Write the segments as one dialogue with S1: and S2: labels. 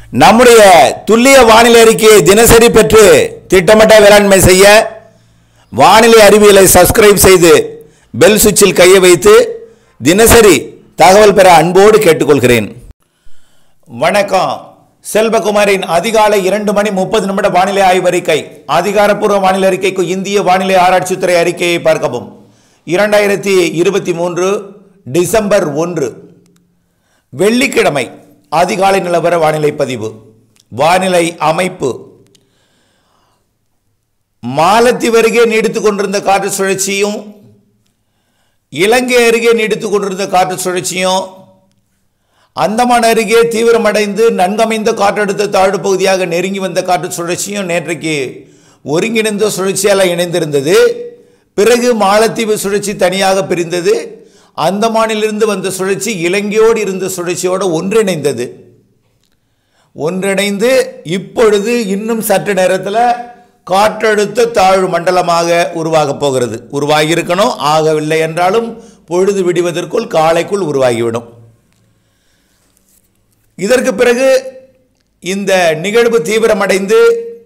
S1: நம்முடைய துல்லிய வானிலை அறிக்கையை தினசரி பெற்று திட்டமிட்ட வேளாண்மை செய்ய வானிலை அறிவியலை சப்ஸ்கிரைப் செய்து பெல் சுவிட்சில் கையை வைத்து தினசரி தகவல் பெற அன்போடு கேட்டுக்கொள்கிறேன் வணக்கம் செல்வகுமாரின் அதிகாலை இரண்டு மணி முப்பது நிமிட வானிலை ஆய்வறிக்கை அதிகாரப்பூர்வ வானிலை அறிக்கைக்கு இந்திய வானிலை ஆராய்ச்சித்துறை அறிக்கையை பார்க்கவும் இரண்டாயிரத்தி இருபத்தி மூன்று டிசம்பர் ஒன்று வெள்ளிக்கிழமை அதிகாலை நிலவர வானிலை பதிவு வானிலை அமைப்பு மாலத்தீவு அருகே நீடித்துக் கொண்டிருந்த காற்று சுழற்சியும் இலங்கை அருகே நீடித்துக் கொண்டிருந்த காற்று சுழற்சியும் அந்தமான் அருகே தீவிரமடைந்து நன்கமைந்த காற்றழுத்த தாழ்வு பகுதியாக நெருங்கி வந்த காற்று சுழற்சியும் நேற்றைக்கு ஒருங்கிணைந்த சுழற்சியால் இணைந்திருந்தது பிறகு மாலத்தீவு சுழற்சி தனியாக பிரிந்தது அந்தமானிலிருந்து வந்த சுழற்சி இலங்கையோடு இருந்த சுழற்சியோடு ஒன்றிணைந்தது ஒன்றிணைந்து இப்பொழுது இன்னும் சற்று நேரத்தில் காற்றழுத்த தாழ்வு மண்டலமாக உருவாகப் போகிறது உருவாகி இருக்கணும் ஆகவில்லை என்றாலும் பொழுது விடுவதற்குள் காலைக்குள் உருவாகிவிடும் இதற்கு பிறகு இந்த நிகழ்வு தீவிரமடைந்து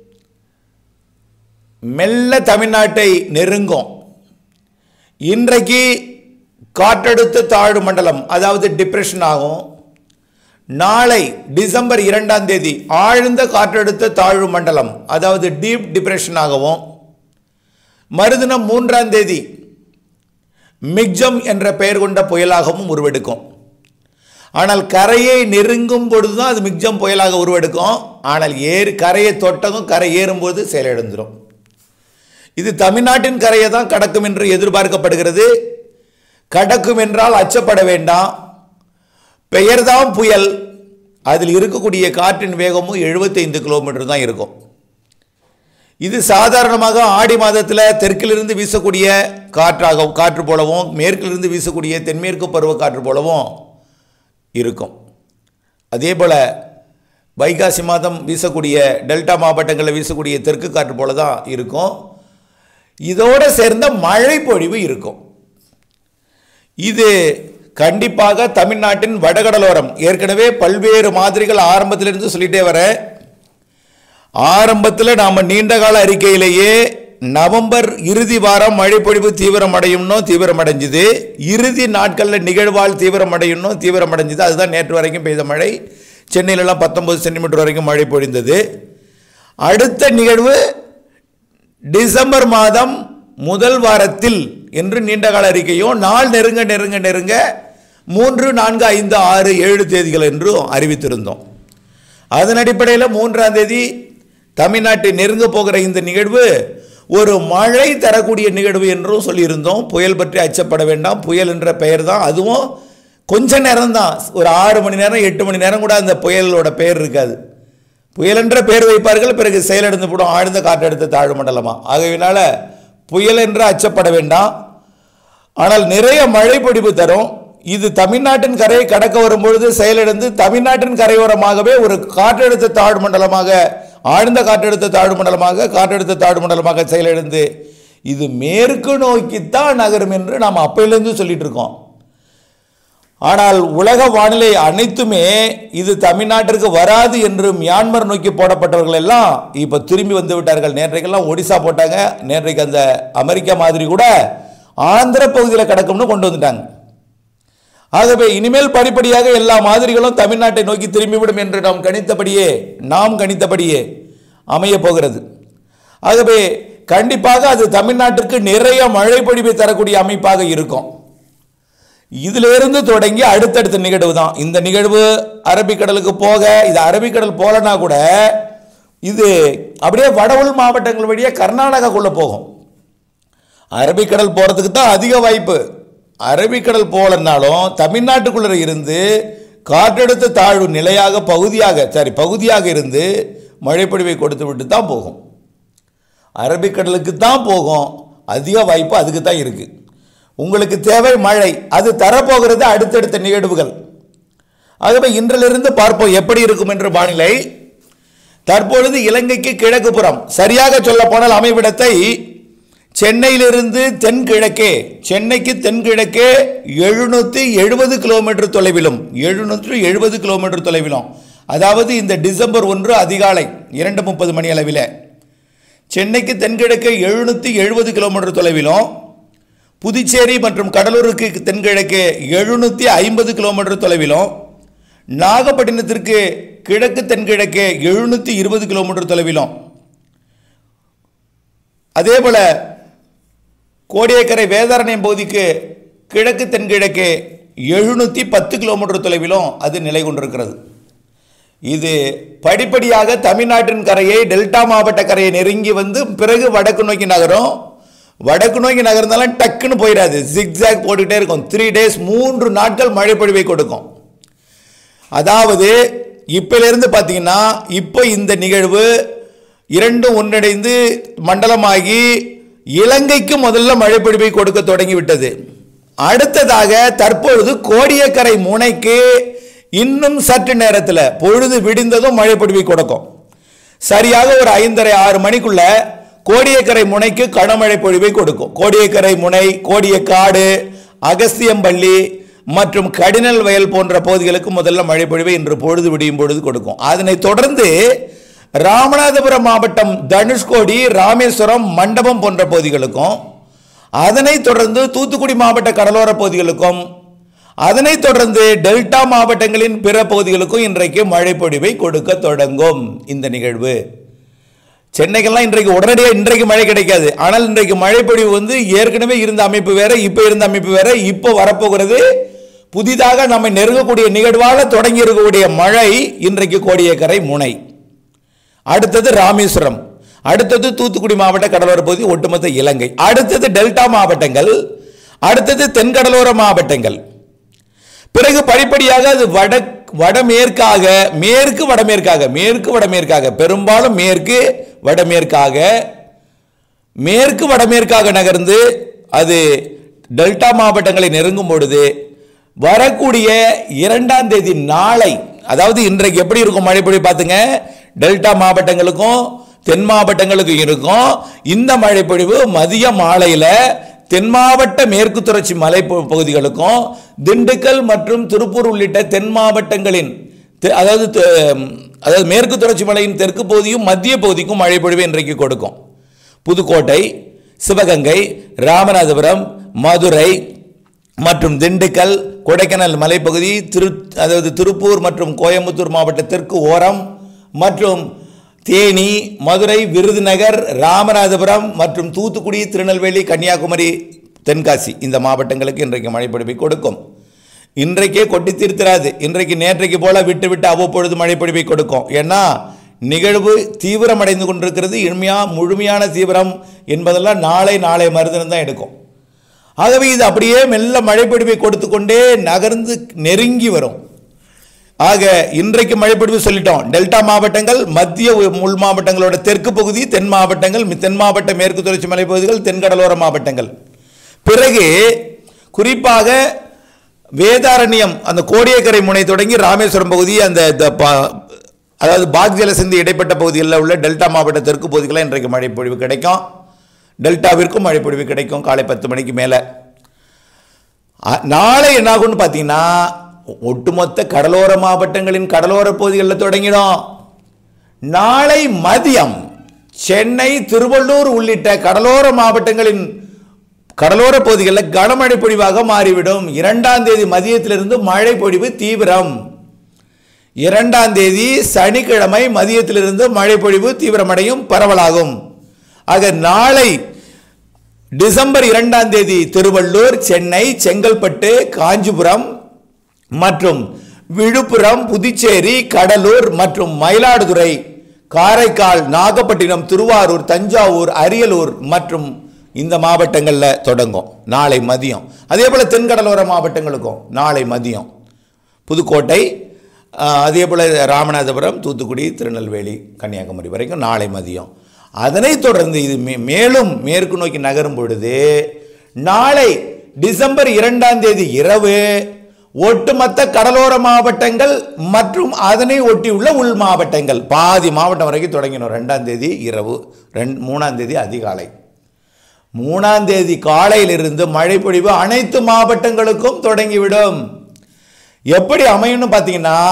S1: மெல்ல தமிழ்நாட்டை நெருங்கும் இன்றைக்கு காற்றழுத்த தாழ்வு மண்டலம் அதாவது டிப்ரெஷன் ஆகும் நாளை டிசம்பர் இரண்டாம் தேதி ஆழ்ந்த காற்றழுத்த தாழ்வு மண்டலம் அதாவது டீப் டிப்ரெஷன் ஆகவும் மறுதினம் மூன்றாம் தேதி மிக்ஜம் என்ற பெயர் கொண்ட புயலாகவும் உருவெடுக்கும் ஆனால் கரையை நெருங்கும் பொழுது தான் அது மிக்ஜம் புயலாக உருவெடுக்கும் ஆனால் ஏறு கரையை தொட்டதும் கரை ஏறும்போது செயலிழந்துடும் இது தமிழ்நாட்டின் கரையை தான் கடக்கும் என்று எதிர்பார்க்கப்படுகிறது கடக்கும் என்றால் அச்சப்பட வேண்டாம் பெயர்தான் புயல் அதில் இருக்கக்கூடிய காற்றின் வேகமும் 75 கிலோமீட்டர் தான் இருக்கும் இது சாதாரணமாக ஆடி மாதத்தில் தெற்கிலிருந்து வீசக்கூடிய காற்றாக காற்று போலவும் மேற்கிலிருந்து வீசக்கூடிய தென்மேற்கு பருவ காற்று போலவும் இருக்கும் அதே போல் வைகாசி மாதம் வீசக்கூடிய டெல்டா மாவட்டங்களில் வீசக்கூடிய தெற்கு காற்று போல தான் இருக்கும் இதோடு சேர்ந்த மழை பொழிவு இருக்கும் இது கண்டிப்பாக தமிழ்நாட்டின் வடகடலோரம் ஏற்கனவே பல்வேறு மாதிரிகள் ஆரம்பத்திலிருந்து சொல்லிட்டே வரேன் ஆரம்பத்தில் நாம் நீண்டகால அறிக்கையிலேயே நவம்பர் இறுதி வாரம் மழைப்பொழிவு தீவிரமடையும்னோ தீவிரமடைஞ்சுது இறுதி நாட்களில் நிகழ்வால் தீவிரமடையும்னோ தீவிரமடைஞ்சுது அதுதான் நேற்று வரைக்கும் பெய்த மழை சென்னையிலலாம் பத்தொன்பது சென்டிமீட்டர் வரைக்கும் மழை பொழிந்தது அடுத்த நிகழ்வு டிசம்பர் மாதம் முதல் வாரத்தில் என்று நீண்டகால அறிக்கையும் நாள் நெருங்க நெருங்க நெருங்க மூன்று நான்கு ஐந்து ஆறு ஏழு தேதிகள் என்றும் அறிவித்திருந்தோம் அதன் அடிப்படையில் மூன்றாம் தேதி தமிழ்நாட்டை நெருங்க போகிற இந்த நிகழ்வு ஒரு மழை தரக்கூடிய நிகழ்வு என்றும் சொல்லியிருந்தோம் புயல் பற்றி அச்சப்பட வேண்டாம் புயல் என்ற பெயர் தான் அதுவும் கொஞ்ச நேரம் தான் ஒரு ஆறு மணி நேரம் எட்டு மணி நேரம் கூட அந்த புயலோட பெயர் இருக்காது புயல் என்ற பெயர் வைப்பார்கள் பிறகு செயலிழந்து போடும் ஆழ்ந்த காற்றழுத்த தாழ்வு மண்டலமா ஆகையினால புயல் என்று அச்சப்பட வேண்டாம் ஆனால் நிறைய மழை பொழிவு தரும் இது தமிழ்நாட்டின் கரையை கடக்க வரும்பொழுது செயலிழந்து தமிழ்நாட்டின் கரையோரமாகவே ஒரு காற்றழுத்த தாழ்வு மண்டலமாக ஆழ்ந்த காற்றழுத்த தாழ்வு மண்டலமாக காற்றழுத்த தாழ்வு மண்டலமாக செயலிழந்து இது மேற்கு நோக்கித்தான் நகரும் என்று நாம் அப்பையிலிருந்து சொல்லிட்டு இருக்கோம் ஆனால் உலக வானிலை அனைத்துமே இது தமிழ்நாட்டிற்கு வராது என்று மியான்மர் நோக்கி போடப்பட்டவர்கள் எல்லாம் இப்போ திரும்பி வந்து விட்டார்கள் நேற்றைக்கெல்லாம் ஒடிசா போட்டாங்க நேற்றைக்கு அந்த அமெரிக்கா மாதிரி கூட ஆந்திர பகுதியில் கிடக்கும்னு கொண்டு வந்துட்டாங்க ஆகவே இனிமேல் படிப்படியாக எல்லா மாதிரிகளும் தமிழ்நாட்டை நோக்கி திரும்பிவிடும் என்று நாம் கணித்தபடியே நாம் கணித்தபடியே அமைய போகிறது ஆகவே கண்டிப்பாக அது தமிழ்நாட்டிற்கு நிறைய மழை பொழிவை தரக்கூடிய அமைப்பாக இருக்கும் இதிலிருந்து தொடங்கி அடுத்தடுத்த நிகழ்வு தான் இந்த நிகழ்வு அரபிக்கடலுக்கு போக இது அரபிக்கடல் போலனா கூட இது அப்படியே வட உள் மாவட்டங்கள் வழியாக கர்நாடகாக்குள்ளே போகும் அரபிக்கடல் போகிறதுக்கு தான் அதிக வாய்ப்பு அரபிக்கடல் போலனாலும் தமிழ்நாட்டுக்குள்ளே இருந்து காற்றழுத்த தாழ்வு நிலையாக பகுதியாக சாரி பகுதியாக இருந்து மழைப்பொழிவை கொடுத்து விட்டு தான் போகும் அரபிக்கடலுக்கு தான் போகும் அதிக வாய்ப்பு அதுக்கு தான் இருக்குது உங்களுக்கு தேவை மழை அது தரப்போகிறது அடுத்தடுத்த நிகழ்வுகள் ஆகவே இன்றிலிருந்து பார்ப்போம் எப்படி இருக்கும் என்று வானிலை தற்பொழுது இலங்கைக்கு கிழக்கு புறம் சரியாக சொல்ல போனால் அமைவிடத்தை சென்னையிலிருந்து தென்கிழக்கே சென்னைக்கு தென்கிழக்கே எழுநூற்றி எழுபது கிலோமீட்டர் தொலைவிலும் எழுநூற்று எழுபது கிலோமீட்டர் தொலைவிலும் அதாவது இந்த டிசம்பர் ஒன்று அதிகாலை இரண்டு முப்பது மணி அளவில் சென்னைக்கு தென்கிழக்கு எழுநூற்றி எழுபது கிலோமீட்டர் தொலைவிலும் புதுச்சேரி மற்றும் கடலூருக்கு தென்கிழக்கு எழுநூற்றி ஐம்பது கிலோமீட்டர் தொலைவிலும் நாகப்பட்டினத்திற்கு கிழக்கு தென்கிழக்கு எழுநூற்றி இருபது கிலோமீட்டர் தொலைவிலும் அதே போல கோடியக்கரை வேதாரண்யம் பகுதிக்கு கிழக்கு தென்கிழக்கு எழுநூற்றி பத்து கிலோமீட்டர் தொலைவிலும் அது நிலை கொண்டிருக்கிறது இது படிப்படியாக தமிழ்நாட்டின் கரையை டெல்டா மாவட்ட கரையை நெருங்கி வந்து பிறகு வடக்கு நோக்கி நகரும் வடக்கு நோக்கி நகர்ந்தாலும் டக்குன்னு போயிடாது ஜிக்ஸாக் போட்டுக்கிட்டே இருக்கும் த்ரீ டேஸ் மூன்று நாட்கள் மழை பொழிவை கொடுக்கும் அதாவது இப்பிலிருந்து பார்த்தீங்கன்னா இப்போ இந்த நிகழ்வு இரண்டும் ஒன்றிணைந்து மண்டலமாகி இலங்கைக்கு முதல்ல மழைப்பொழிவை கொடுக்க தொடங்கிவிட்டது அடுத்ததாக தற்பொழுது கோடியக்கரை முனைக்கு இன்னும் சற்று நேரத்தில் பொழுது விடிந்ததும் மழைப்பொழிவை கொடுக்கும் சரியாக ஒரு ஐந்தரை ஆறு மணிக்குள்ள கோடியக்கரை முனைக்கு கனமழை பொழிவை கொடுக்கும் கோடியக்கரை முனை கோடியக்காடு அகஸ்தியம்பள்ளி மற்றும் கடினல் வயல் போன்ற பகுதிகளுக்கு முதல்ல மழை பொழிவை இன்று பொழுது விடியும் பொழுது கொடுக்கும் அதனைத் தொடர்ந்து ராமநாதபுரம் மாவட்டம் தனுஷ்கோடி ராமேஸ்வரம் மண்டபம் போன்ற பகுதிகளுக்கும் அதனைத் தொடர்ந்து தூத்துக்குடி மாவட்ட கடலோர பகுதிகளுக்கும் அதனைத் தொடர்ந்து டெல்டா மாவட்டங்களின் பிற பகுதிகளுக்கும் இன்றைக்கு மழை பொழிவை கொடுக்க தொடங்கும் இந்த நிகழ்வு சென்னைக்கெல்லாம் இன்றைக்கு உடனடியாக இன்றைக்கு மழை கிடைக்காது ஆனால் இன்றைக்கு மழைப்பொழிவு வந்து ஏற்கனவே இருந்த அமைப்பு வேற இப்போ இருந்த அமைப்பு வேற இப்போ வரப்போகிறது புதிதாக நம்மை நெருங்கக்கூடிய நிகழ்வாக தொடங்கி இருக்கக்கூடிய மழை இன்றைக்கு கோடியக்கரை முனை அடுத்தது ராமேஸ்வரம் அடுத்தது தூத்துக்குடி மாவட்ட கடலோர பகுதி ஒட்டுமொத்த இலங்கை அடுத்தது டெல்டா மாவட்டங்கள் அடுத்தது தென்கடலோர மாவட்டங்கள் பிறகு படிப்படியாக அது வட வடமேற்காக மேற்கு வடமேற்காக மேற்கு வடமேற்காக பெரும்பாலும் மேற்கு வடமேற்காக மேற்கு வடமேற்காக நகர்ந்து அது டெல்டா மாவட்டங்களை நெருங்கும் பொழுது வரக்கூடிய இரண்டாம் தேதி நாளை அதாவது இன்றைக்கு எப்படி இருக்கும் மழைப்பொழிவு பார்த்துங்க டெல்டா மாவட்டங்களுக்கும் தென் மாவட்டங்களுக்கும் இருக்கும் இந்த மழைப்பொழிவு மதிய மாலையில் தென் மாவட்ட மேற்கு தொடர்ச்சி மலை பகு- பகுதிகளுக்கும் திண்டுக்கல் மற்றும் திருப்பூர் உள்ளிட்ட தென் மாவட்டங்களின் தெ- அதாவது தெ- அதாவது மேற்கு தொடர்ச்சி மலையின் தெற்கு பகுதியும் மத்திய பகுதிக்கும் மழை பொழிவை இன்றைக்கு கொடுக்கும் புதுக்கோட்டை சிவகங்கை ராமநாதபுரம் மதுரை மற்றும் திண்டுக்கல் கொடைக்கானல் மலைப்பகுதி திரு அதாவது திருப்பூர் மற்றும் கோயம்புத்தூர் மாவட்ட தெற்கு ஓரம் மற்றும் தேனி மதுரை விருதுநகர் ராமநாதபுரம் மற்றும் தூத்துக்குடி திருநெல்வேலி கன்னியாகுமரி தென்காசி இந்த மாவட்டங்களுக்கு இன்றைக்கு மழைப்பொழிவை கொடுக்கும் இன்றைக்கே கொட்டி தீர்த்திராது இன்றைக்கு நேற்றைக்கு போல விட்டு விட்டு அவ்வப்பொழுது மழைப்பொழிவை கொடுக்கும் ஏன்னா நிகழ்வு தீவிரமடைந்து கொண்டிருக்கிறது இனிமையா முழுமையான தீவிரம் என்பதெல்லாம் நாளை நாளை மருந்தினம் தான் எடுக்கும் ஆகவே இது அப்படியே மெல்ல மழைப்பொழிவை கொடுத்து கொண்டே நகர்ந்து நெருங்கி வரும் ஆக இன்றைக்கு மழைப்பொழிவு சொல்லிட்டோம் டெல்டா மாவட்டங்கள் மத்திய உ- உள் மாவட்டங்களோட தெற்கு பகுதி தென் மாவட்டங்கள் மி- தென் மாவட்ட மேற்கு தொடர்ச்சி மலைப்பகுதிகள் தென்கடலோர மாவட்டங்கள் பிறகு குறிப்பாக வேதாரண்யம் அந்த கோடியக்கரை முனை தொடங்கி ராமேஸ்வரம் பகுதி அந்த த- ப- அதாவது பாக் ஜலசந்தி இடைப்பட்ட பகுதிகளில் உள்ள டெல்டா மாவட்ட தெற்கு பகுதிகளில் இன்றைக்கு மழைப்பொழிவு கிடைக்கும் டெல்டாவிற்கும் மழைப்பொழிவு கிடைக்கும் காலை பத்து மணிக்கு மேலே அ- நாளை என்ன ஆகும்னு பார்த்தீங்கன்னா ஒட்டுமொத்த கடலோர மாவட்டங்களின் கடலோர பகுதிகளில் தொடங்கிடும் நாளை மதியம் சென்னை திருவள்ளூர் உள்ளிட்ட கடலோர மாவட்டங்களின் கடலோர பகுதிகளில் கனமழை பொழிவாக மாறிவிடும் இரண்டாம் தேதி மதியத்திலிருந்து மழை பொழிவு தீவிரம் இரண்டாம் தேதி சனிக்கிழமை மதியத்திலிருந்து மழை பொழிவு தீவிரமடையும் பரவலாகும் ஆக நாளை டிசம்பர் இரண்டாம் தேதி திருவள்ளூர் சென்னை செங்கல்பட்டு காஞ்சிபுரம் மற்றும் விழுப்புரம் புதுச்சேரி கடலூர் மற்றும் மயிலாடுதுறை காரைக்கால் நாகப்பட்டினம் திருவாரூர் தஞ்சாவூர் அரியலூர் மற்றும் இந்த மாவட்டங்களில் தொடங்கும் நாளை மதியம் அதே போல் தென்கடலோர மாவட்டங்களுக்கும் நாளை மதியம் புதுக்கோட்டை ஆஹ், அதே போல் ராமநாதபுரம் தூத்துக்குடி திருநெல்வேலி கன்னியாகுமரி வரைக்கும் நாளை மதியம் அதனைத் தொடர்ந்து இது மே- மேலும் மேற்கு நோக்கி நகரும் பொழுது நாளை டிசம்பர் இரண்டாம் தேதி இரவு ஒட்டுமொத்த கடலோர மாவட்டங்கள் மற்றும் அதனை ஒட்டியுள்ள உள் மாவட்டங்கள் பாதி மாவட்டம் வரைக்கும் தொடங்கினோம் ரெண்டாம் தேதி இரவு ரெண்டு மூணாம் தேதி அதிகாலை மூணாம் தேதி காலையிலிருந்து மழை பொழிவு அனைத்து மாவட்டங்களுக்கும் தொடங்கிவிடும் எப்படி அமையும்னு பார்த்தீங்கன்னா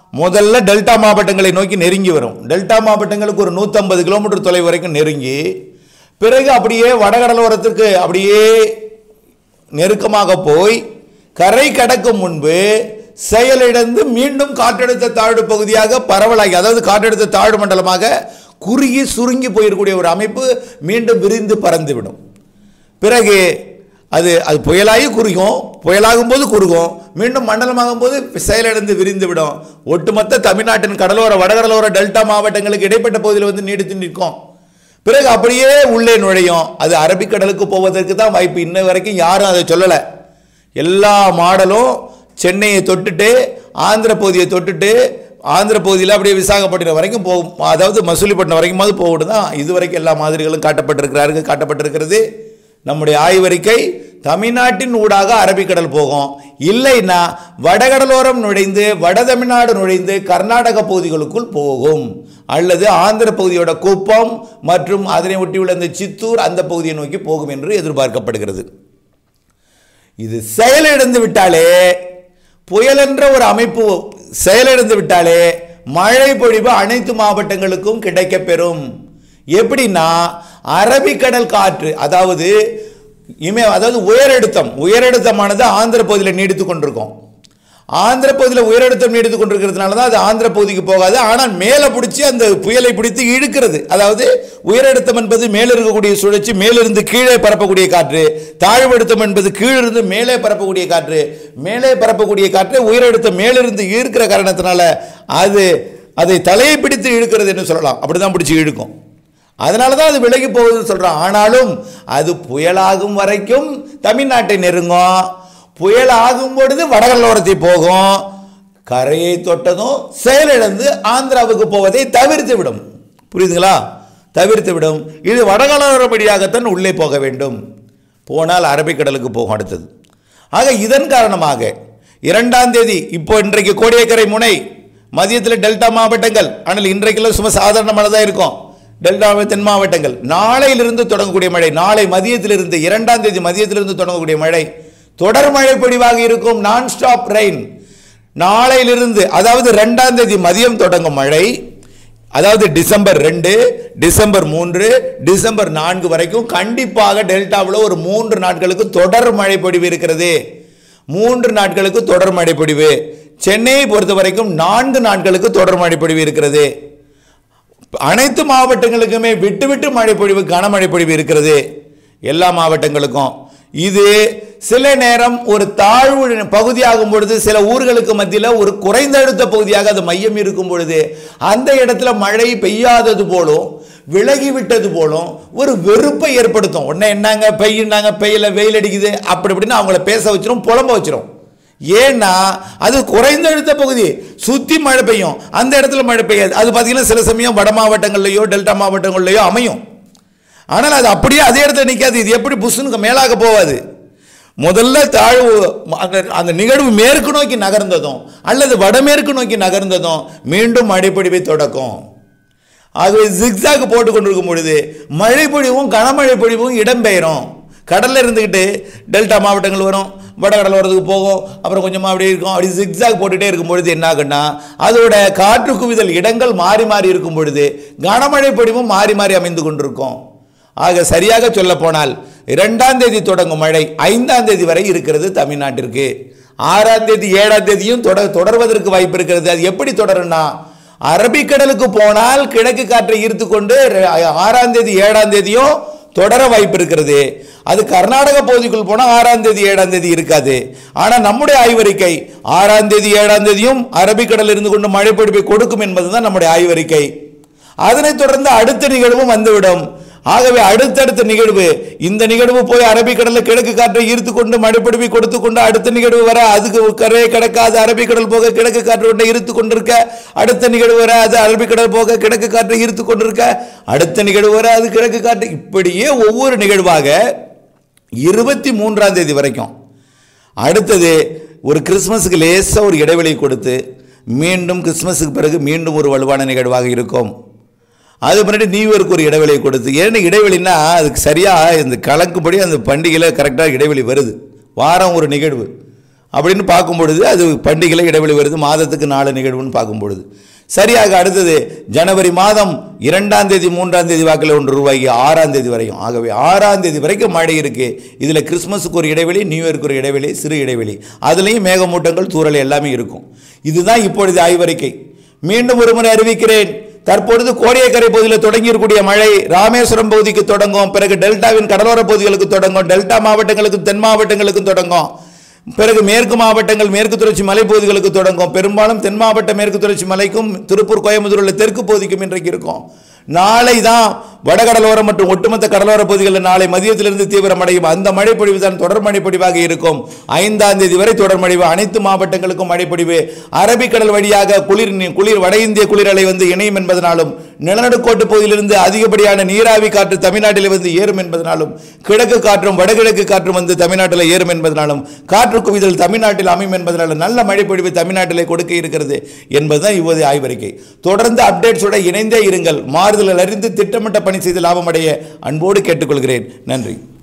S1: முதல்ல டெல்டா மாவட்டங்களை நோக்கி நெருங்கி வரும் டெல்டா மாவட்டங்களுக்கு ஒரு நூற்றம்பது கிலோமீட்டர் தொலைவு வரைக்கும் நெருங்கி பிறகு அப்படியே வடகடலோரத்திற்கு அப்படியே நெருக்கமாக போய் கரை கடக்கும் முன்பு செயலிழந்து மீண்டும் காற்றழுத்த தாழ்வு பகுதியாக பரவலாகி அதாவது காற்றழுத்த தாழ்வு மண்டலமாக குறுகி சுருங்கி போயிருக்கூடிய ஒரு அமைப்பு மீண்டும் விரிந்து பறந்துவிடும் பிறகு அது அது புயலாகி குறுகும் புயலாகும் போது குறுகும் மீண்டும் மண்டலமாகும் போது செயலிழந்து விரிந்து விடும் ஒட்டுமொத்த தமிழ்நாட்டின் கடலோர வடகடலோர டெல்டா மாவட்டங்களுக்கு இடைப்பட்ட பகுதியில் வந்து நீடித்து நிற்கும் பிறகு அப்படியே உள்ளே நுழையும் அது அரபிக்கடலுக்கு போவதற்கு தான் வாய்ப்பு இன்ன வரைக்கும் யாரும் அதை சொல்லலை எல்லா மாடலும் சென்னையை தொட்டுட்டு ஆந்திர பகுதியை தொட்டுட்டு ஆந்திர பகுதியில் அப்படியே விசாகப்பட்டினம் வரைக்கும் போகும் அதாவது மசூலிப்பட்டினம் வரைக்கும் போகுது தான் இதுவரைக்கும் எல்லா மாதிரிகளும் காட்டப்பட்டிருக்கிறார்கள் காட்டப்பட்டிருக்கிறது நம்முடைய ஆய்வறிக்கை தமிழ்நாட்டின் ஊடாக அரபிக்கடல் போகும் இல்லைன்னா வடகடலோரம் நுழைந்து வட தமிழ்நாடு நுழைந்து கர்நாடக பகுதிகளுக்குள் போகும் அல்லது ஆந்திர பகுதியோட குப்பம் மற்றும் அதனை ஒட்டியுள்ள இந்த சித்தூர் அந்த பகுதியை நோக்கி போகும் என்று எதிர்பார்க்கப்படுகிறது இது செயலிழந்து விட்டாலே புயல் என்ற ஒரு அமைப்பு செயலிழந்து விட்டாலே மழை பொழிவு அனைத்து மாவட்டங்களுக்கும் கிடைக்கப் பெறும் எப்படின்னா அரபிக்கடல் காற்று அதாவது இமே அதாவது உயரழுத்தம் உயரழுத்தமானது ஆந்திர பகுதியில் நீடித்து கொண்டிருக்கும் ஆந்திர பகுதியில் உயரழுத்தம் நீடித்து கொண்டிருக்கிறதுனால தான் அது ஆந்திர பகுதிக்கு போகாது ஆனால் மேலே பிடிச்சி அந்த புயலை பிடித்து இழுக்கிறது அதாவது உயரழுத்தம் என்பது மேலே இருக்கக்கூடிய சுழற்சி மேலிருந்து கீழே பரப்பக்கூடிய காற்று தாழ்வழுத்தம் என்பது கீழிருந்து மேலே பரப்பக்கூடிய காற்று மேலே பரப்பக்கூடிய காற்று உயரழுத்தம் மேலிருந்து ஈர்க்கிற காரணத்தினால அது அதை தலையை பிடித்து இழுக்கிறது என்று சொல்லலாம் அப்படிதான் பிடிச்சி இழுக்கும் அதனால தான் அது விலகி போகுதுன்னு சொல்கிறோம் ஆனாலும் அது புயலாகும் வரைக்கும் தமிழ்நாட்டை நெருங்கும் புயல் ஆகும் பொழுது வடகடலோரத்தை போகும் கரையை தொட்டதும் செயலிழந்து ஆந்திராவுக்கு போவதை தவிர்த்து விடும் புரியுதுங்களா தவிர்த்து விடும் இது வடகடலோர வழியாகத்தான் உள்ளே போக வேண்டும் போனால் அரபிக்கடலுக்கு போகும் அடுத்தது ஆக இதன் காரணமாக இரண்டாம் தேதி இப்போ இன்றைக்கு கோடியக்கரை முனை மதியத்தில் டெல்டா மாவட்டங்கள் ஆனால் இன்றைக்கெல்லாம் சும்மா சாதாரணமானதாக இருக்கும் டெல்டா தென் மாவட்டங்கள் நாளையிலிருந்து தொடங்கக்கூடிய மழை நாளை மதியத்திலிருந்து இரண்டாம் தேதி மதியத்திலிருந்து தொடங்கக்கூடிய மழை தொடர் மழை பொழிவாக இருக்கும் நான் ஸ்டாப் ரெயின் நாளையிலிருந்து அதாவது ரெண்டாம் தேதி மதியம் தொடங்கும் மழை அதாவது டிசம்பர் ரெண்டு டிசம்பர் மூன்று டிசம்பர் நான்கு வரைக்கும் கண்டிப்பாக டெல்டாவில் ஒரு மூன்று நாட்களுக்கு தொடர் மழை பொழிவு இருக்கிறது மூன்று நாட்களுக்கு தொடர் மழை பொழிவு சென்னையை பொறுத்த வரைக்கும் நான்கு நாட்களுக்கு தொடர் மழை பொழிவு இருக்கிறது அனைத்து மாவட்டங்களுக்குமே விட்டு விட்டு மழை பொழிவு கனமழை பொழிவு இருக்கிறது எல்லா மாவட்டங்களுக்கும் இது சில நேரம் ஒரு தாழ்வு பகுதியாகும் பொழுது சில ஊர்களுக்கு மத்தியில் ஒரு குறைந்த அழுத்த பகுதியாக அது மையம் இருக்கும் பொழுது அந்த இடத்துல மழை பெய்யாதது போலும் விலகி விட்டது போலும் ஒரு வெறுப்பை ஏற்படுத்தும் உடனே என்னங்க பெய்யுனாங்க பெய்யல வெயில் அடிக்குது அப்படி இப்படின்னு அவங்கள பேச வச்சிரும் புலம்ப வச்சிரும் ஏன்னா அது குறைந்த அழுத்த பகுதி சுத்தி மழை பெய்யும் அந்த இடத்துல மழை பெய்யாது அது பார்த்தீங்கன்னா சில சமயம் வட மாவட்டங்கள்லையோ டெல்டா மாவட்டங்கள்லையோ அமையும் ஆனால் அது அப்படியே அதே இடத்துல நிற்காது இது எப்படி புஷ்னுக்கு மேலாக போகாது முதல்ல தாழ்வு அந்த- அந்த நிகழ்வு மேற்கு நோக்கி நகர்ந்ததும் அல்லது வடமேற்கு நோக்கி நகர்ந்ததும் மீண்டும் மழைப்பொழிவை தொடக்கும் ஆகவே ஜிக்ஸாக் போட்டு கொண்டிருக்கும் பொழுது மழை பொழிவும் கனமழை பொழிவும் இடம்பெயரும் கடல்ல இருந்துக்கிட்டு டெல்டா மாவட்டங்கள் வரும் வடகடல் வரதுக்கு போகும் அப்புறம் கொஞ்சமாக அப்படியே இருக்கும் அப்படி ஜிக்ஸாக் போட்டுகிட்டே இருக்கும் பொழுது என்ன ஆகுன்னா அதோட காற்று குவிதல் இடங்கள் மாறி மாறி இருக்கும் பொழுது கனமழை பொழிவும் மாறி மாறி அமைந்து கொண்டிருக்கும் ஆக சரியாக சொல்ல போனால் இரண்டாம் தேதி தொடங்கும் மழை ஐந்தாம் தேதி வரை இருக்கிறது தமிழ்நாட்டிற்கு ஆறாம் தேதி ஏழாம் தேதியும் தொடர் தொடர்வதற்கு வாய்ப்பு இருக்கிறது அது எப்படி தொடரும்னா அரபிக்கடலுக்கு போனால் கிழக்கு காற்றை ஈர்த்து கொண்டு ர- ஆறாம் தேதி ஏழாம் தேதியும் தொடர வாய்ப்பு இருக்கிறது அது கர்நாடக பகுதிக்குள் போனால் ஆறாம் தேதி ஏழாம் தேதி இருக்காது ஆனால் நம்முடைய ஆய்வறிக்கை ஆறாம் தேதி ஏழாம் தேதியும் அரபிக்கடல் இருந்து கொண்டு மழை பொழிப்பை கொடுக்கும் என்பதுதான் நம்முடைய ஆய்வறிக்கை அதனைத் தொடர்ந்து அடுத்த நிகழ்வும் வந்துவிடும் ஆகவே அடுத்தடுத்த நிகழ்வு இந்த நிகழ்வு போய் அரபிக்கடலில் கிழக்கு காற்றை ஈர்த்து கொண்டு மழைப்பிடிப்பை கொடுத்து கொண்டு அடுத்த நிகழ்வு வர அதுக்கு கரையை கிடக்காது அரபிக்கடல் போக கிழக்கு காற்று கொண்டு ஈர்த்து கொண்டிருக்க அடுத்த நிகழ்வு வர அது அரபிக்கடல் போக கிழக்கு காற்றை ஈர்த்து கொண்டிருக்க அடுத்த நிகழ்வு வர அது கிழக்கு காற்று இப்படியே ஒவ்வொரு நிகழ்வாக இருபத்தி மூன்றாம் தேதி வரைக்கும் அடுத்தது ஒரு கிறிஸ்மஸுக்கு லேசாக ஒரு இடைவெளி கொடுத்து மீண்டும் கிறிஸ்மஸுக்கு பிறகு மீண்டும் ஒரு வலுவான நிகழ்வாக இருக்கும் அது முன்னாடி நியூ இயருக்கு ஒரு இடைவெளியை கொடுத்து ஏன்னு இடைவெளின்னா அதுக்கு சரியாக இந்த கணக்குப்படி அந்த பண்டிகையில் கரெக்டாக இடைவெளி வருது வாரம் ஒரு நிகழ்வு அப்படின்னு பார்க்கும் பொழுது அது பண்டிகையில் இடைவெளி வருது மாதத்துக்கு நாலு நிகழ்வுன்னு பார்க்கும் பொழுது சரியாக அடுத்தது ஜனவரி மாதம் இரண்டாம் தேதி மூன்றாம் தேதி வாக்கில் ஒன்று ரூபாய்க்கு ஆறாம் தேதி வரையும் ஆகவே ஆறாம் தேதி வரைக்கும் மழை இருக்கு இதில் கிறிஸ்மஸுக்கு ஒரு இடைவெளி நியூ இயருக்கு ஒரு இடைவெளி சிறு இடைவெளி அதுலேயும் மேகமூட்டங்கள் தூறல் எல்லாமே இருக்கும் இதுதான் இப்பொழுது ஆய்வறிக்கை மீண்டும் ஒரு முறை அறிவிக்கிறேன் தற்பொழுது கோடியக்கரை பகுதியில் தொடங்கியிருக்கக்கூடிய மழை ராமேஸ்வரம் பகுதிக்கு தொடங்கும் பிறகு டெல்டாவின் கடலோர பகுதிகளுக்கு தொடங்கும் டெல்டா மாவட்டங்களுக்கும் தென் மாவட்டங்களுக்கும் தொடங்கும் பிறகு மேற்கு மாவட்டங்கள் மேற்கு தொடர்ச்சி மலைப்பகுதிகளுக்கு தொடங்கும் பெரும்பாலும் தென் மாவட்ட மேற்கு தொடர்ச்சி மலைக்கும் திருப்பூர் கோயம்புத்தூர் உள்ள தெற்கு பகுதிக்கும் இன்றைக்கு இருக்கும் நாளை தான் வடகடலோரம் மற்றும் ஒட்டுமொத்த கடலோர பகுதிகளில் நாளை மதியத்திலிருந்து தீவிரமடையும் அந்த மழைப்பொழிவு தான் தொடர் மழைப்பொழிவாக இருக்கும் ஐந்தாம் தேதி வரை தொடர் மழைவு அனைத்து மாவட்டங்களுக்கும் மழைப்பொழிவு அரபிக்கடல் வழியாக குளிர் நீ- குளிர் வட இந்திய குளிரலை வந்து இணையும் என்பதனாலும் நிலநடுக்கோட்டு பகுதியிலிருந்து அதிகப்படியான நீராவி காற்று தமிழ்நாட்டில் வந்து ஏறும் என்பதனாலும் கிழக்கு காற்றும் வடகிழக்கு காற்றும் வந்து தமிழ்நாட்டில் ஏறும் என்பதனாலும் காற்று குவிதல் தமிழ்நாட்டில் அமையும் என்பதனாலும் நல்ல மழைப்பொழிவு தமிழ்நாட்டிலே கொடுக்க இருக்கிறது என்பதுதான் இப்போதைய ஆய்வறிக்கை தொடர்ந்து அப்டேட்ஸோட இணைந்தே இருங்கள் மாறுதல் அறிந்து திட்டமிட்ட பணி செய்து லாபமடைய அன்போடு கேட்டுக்கொள்கிறேன் நன்றி